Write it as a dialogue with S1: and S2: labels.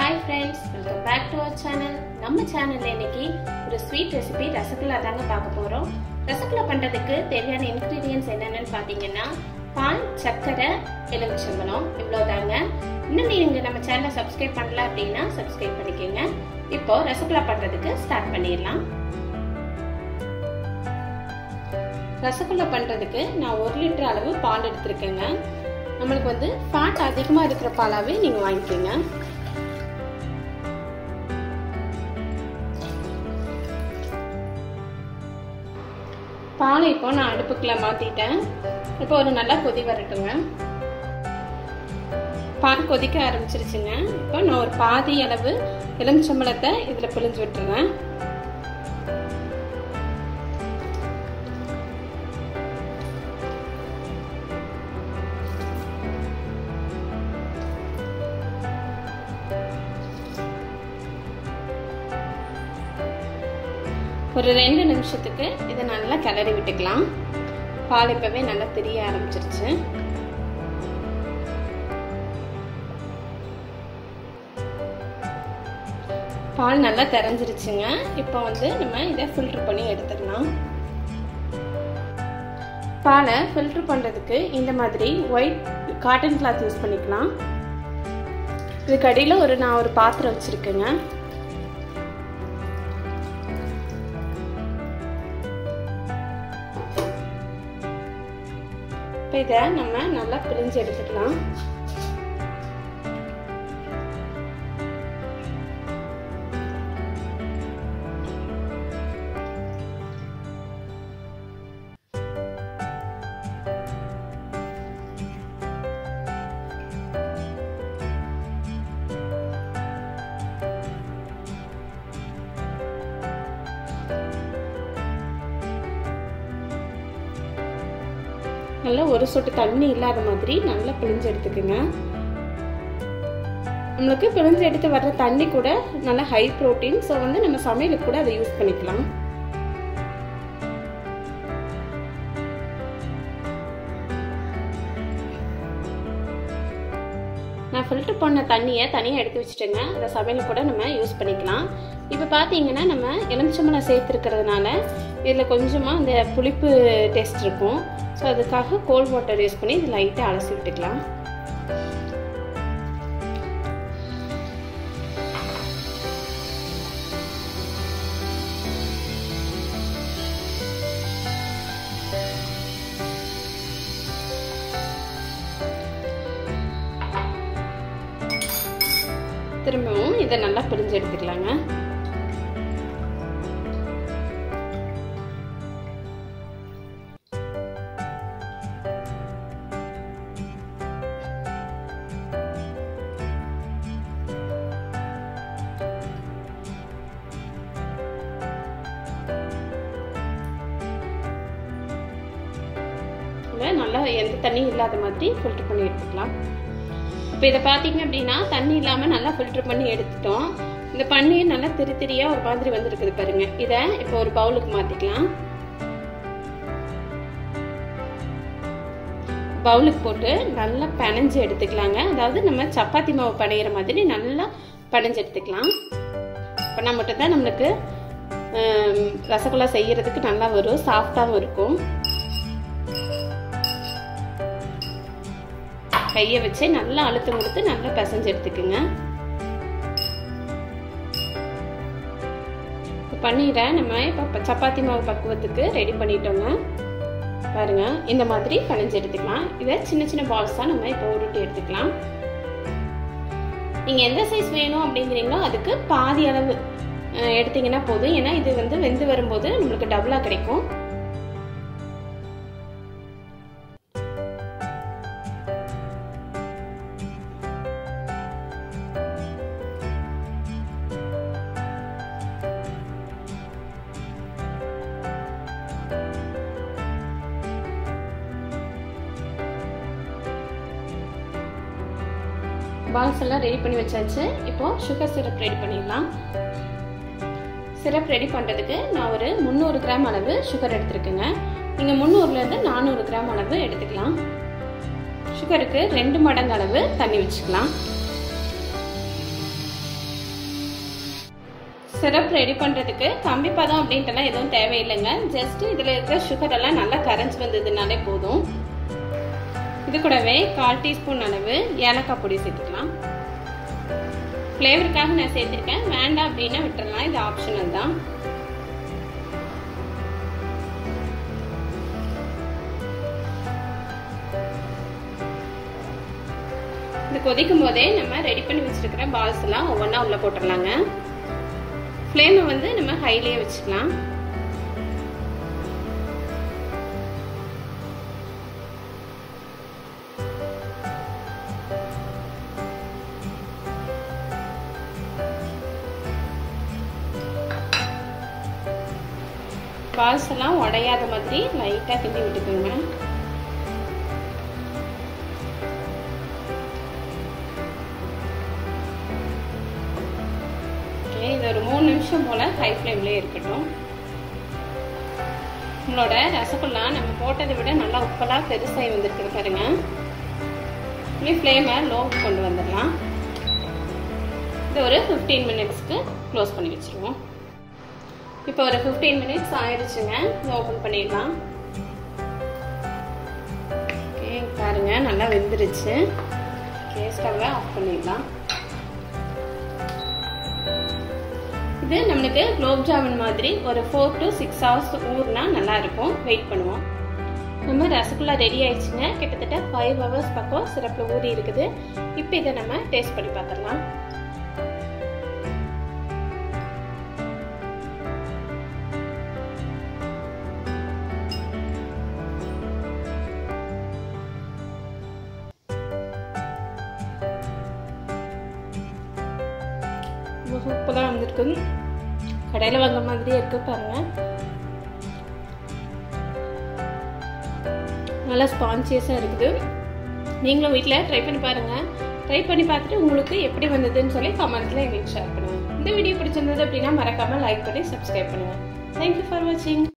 S1: hi friends welcome back to our channel நம்ம சேனல்ல இன்னைக்கு ஒரு ஸ்வீட் ரெசிபி ரசகுல்லா தாங்க பார்க்க போறோம் ரசகுல்லா பண்றதுக்கு தேவையான இன்கிரீடியன்ஸ் என்னென்னு பார்த்தீங்கன்னா பால் சர்க்கரை எலுமிச்சம்பழம் இவ்வளோதாங்க இன்னும் நீங்க நம்ம சேனலை சப்ஸ்கிரைப் பண்ணல அப்படின்னா சப்ஸ்கிரைப் பண்ணிக்கோங்க இப்போ ரசகுல்லா பண்றதுக்கு ஸ்டார்ட் பண்ணிடலாம் ரசகுல்லா பண்றதுக்கு நான் ஒரு லிட்டர் அளவு பால் எடுத்திருக்கேங்க நம்மளுக்கு வந்து ஃபேட் அதிகமாக இருக்கிற பாலாவே நீங்கள் வாங்கிக்கோங்க பாலை இப்போ நான் அடுப்புக்குள்ள மாற்றிட்டேன் இப்போ ஒரு நல்லா கொதி வரட்டுங்க பால் கொதிக்க ஆரம்பிச்சிருச்சுங்க இப்போ நான் ஒரு பாதி அளவு எலுமிச்சம்பழத்தை இதில் பிழிஞ்சு விட்டுருவேன் ஒரு ரெண்டு நிமிஷத்துக்கு இதை நல்லா கிளறி விட்டுக்கலாம் பால் இப்பவே நல்லா தெரிய ஆரம்பிச்சிருச்சு பால் நல்லா தெரிஞ்சிருச்சுங்க இப்போ வந்து நம்ம இதை ஃபில்டர் பண்ணி எடுத்துடலாம் பாலை ஃபில்டர் பண்ணுறதுக்கு இந்த மாதிரி ஒயிட் காட்டன் கிளாத் யூஸ் பண்ணிக்கலாம் இதுக்கு அடியில் ஒரு நான் ஒரு பாத்திரம் வச்சுருக்கேங்க இப்போ இதை நம்ம நல்லா பிழிஞ்சு எடுத்துக்கலாம் நல்லா ஒரு சொட்டு தண்ணி இல்லாத மாதிரி நல்லா பிழிஞ்சு எடுத்துக்கோங்க நம்மளுக்கு பிழிஞ்சு எடுத்து வர்ற தண்ணி கூட நல்லா ஹை ப்ரோட்டீன் ஸோ வந்து நம்ம சமையலுக்கு கூட அதை யூஸ் பண்ணிக்கலாம் நான் ஃபில்டர் பண்ண தண்ணியை தனியாக எடுத்து வச்சுட்டேங்க அதை சமையல் கூட நம்ம யூஸ் பண்ணிக்கலாம் இப்போ பார்த்தீங்கன்னா நம்ம எலுமிச்சம்பழம் சேர்த்துருக்கிறதுனால இதில் கொஞ்சமாக இந்த புளிப்பு டேஸ்ட் இருக்கும் ஸோ அதுக்காக கோல்ட் வாட்டர் யூஸ் பண்ணி இது லைட்டாக அலசி விட்டுக்கலாம் திரும்பவும் இதை நல்லா பிரிஞ்சு எடுத்துக்கலாங்க நல்லா எந்த தண்ணியும் இல்லாத மாதிரி ஃபில்டர் பண்ணி எடுத்துக்கலாம் இப்போ இதை பார்த்தீங்க அப்படின்னா தண்ணி இல்லாமல் நல்லா ஃபில்டர் பண்ணி எடுத்துட்டோம் இந்த பன்னீர் நல்லா திரி திரியாக ஒரு மாதிரி வந்திருக்குது பாருங்க இதை இப்போ ஒரு பவுலுக்கு மாற்றிக்கலாம் பவுலுக்கு போட்டு நல்லா பனைஞ்சு எடுத்துக்கலாங்க அதாவது நம்ம சப்பாத்தி மாவு பனையிற மாதிரி நல்லா பனைஞ்சு எடுத்துக்கலாம் பண்ணா மட்டும்தான் நம்மளுக்கு ரசகுல்லா செய்யறதுக்கு நல்லா வரும் சாஃப்டாகவும் இருக்கும் கையை வச்சு நல்லா அழுத்தம் கொடுத்து நல்லா பிசைஞ்சு எடுத்துக்குங்க பன்னீரை நம்ம இப்போ சப்பாத்தி மாவு பக்குவத்துக்கு ரெடி பண்ணிட்டோங்க பாருங்க இந்த மாதிரி கலைஞ்சு எடுத்துக்கலாம் இதை சின்ன சின்ன பால்ஸாக நம்ம இப்போ உருட்டி எடுத்துக்கலாம் நீங்கள் எந்த சைஸ் வேணும் அப்படிங்கிறீங்களோ அதுக்கு பாதி அளவு எடுத்தீங்கன்னா போதும் ஏன்னா இது வந்து வெந்து வரும்போது நம்மளுக்கு டபுளாக கிடைக்கும் பால்ஸ் எல்லாம் ரெடி பண்ணி வச்சாச்சு இப்போ சுகர் சிரப் ரெடி பண்ணிடலாம் சிரப் ரெடி பண்ணுறதுக்கு நான் ஒரு முந்நூறு கிராம் அளவு சுகர் எடுத்துருக்கேங்க நீங்கள் முந்நூறுலேருந்து நானூறு கிராம் அளவு எடுத்துக்கலாம் சுகருக்கு ரெண்டு மடங்கு அளவு தண்ணி வச்சுக்கலாம் சிரப் ரெடி பண்ணுறதுக்கு கம்பி பதம் அப்படின்ட்டுலாம் எதுவும் தேவையில்லைங்க ஜஸ்ட் இதில் இருக்கிற சுகர் எல்லாம் நல்லா கரைஞ்சி வந்ததுனாலே போதும் இது கூடவே கால் டீஸ்பூன் அளவு ஏலக்காய் பொடி சேர்த்துக்கலாம் ஃப்ளேவருக்காக நான் சேர்த்துருக்கேன் வேண்டாம் அப்படின்னா விட்டுறலாம் இது ஆப்ஷனல் தான் இது கொதிக்கும் போதே நம்ம ரெடி பண்ணி வச்சிருக்கிற பால்ஸ் எல்லாம் ஒவ்வொன்றா உள்ள போட்டுடலாங்க ஃப்ளேமை வந்து நம்ம ஹைலியே வச்சுக்கலாம் பால்ஸ் எல்லாம் உடையாத மாதிரி லைட்டாக கிண்டி விட்டுக்கோங்க ஓகே இது ஒரு மூணு நிமிஷம் போல் ஹை ஃப்ளேம்லேயே இருக்கட்டும் உங்களோட ரசகுல்லா நம்ம போட்டதை விட நல்லா உப்பெல்லாம் பெருசாகி வந்துருக்குது பாருங்க இனி ஃப்ளேமை லோ கொண்டு வந்துடலாம் இது ஒரு ஃபிஃப்டீன் மினிட்ஸ்க்கு க்ளோஸ் பண்ணி வச்சுருவோம் இப்போ ஒரு ஃபிஃப்டீன் மினிட்ஸ் ஆயிடுச்சுங்க ஓப்பன் பண்ணிடலாம் ஓகே பாருங்க நல்லா வெந்துருச்சு ஓகே ஸ்டவ்வை ஆஃப் பண்ணிடலாம் இது நம்மளுக்கு குலோப் ஜாமுன் மாதிரி ஒரு ஃபோர் டு சிக்ஸ் ஹவர்ஸ் ஊர்னா நல்லா இருக்கும் வெயிட் பண்ணுவோம் நம்ம ரசகுல்லா ரெடி ஆயிடுச்சுங்க கிட்டத்தட்ட ஃபைவ் ஹவர்ஸ் பக்கம் சிறப்பில் ஊறி இருக்குது இப்போ இதை நம்ம டேஸ்ட் பண்ணி பார்த்துடலாம் சூப்பராக வந்திருக்கு கடையில் வாங்க மாதிரியே இருக்கு பாருங்க நல்லா ஸ்பான்சியஸாக இருக்குது நீங்களும் வீட்டில் ட்ரை பண்ணி பாருங்கள் ட்ரை பண்ணி பார்த்துட்டு உங்களுக்கு எப்படி வந்ததுன்னு சொல்லி கமெண்ட்ஸில் எங்களுக்கு ஷேர் பண்ணுங்கள் இந்த வீடியோ பிடிச்சிருந்தது அப்படின்னா மறக்காமல் லைக் பண்ணி சப்ஸ்கிரைப் பண்ணுங்கள் தேங்க்யூ ஃபார் வாட்சிங்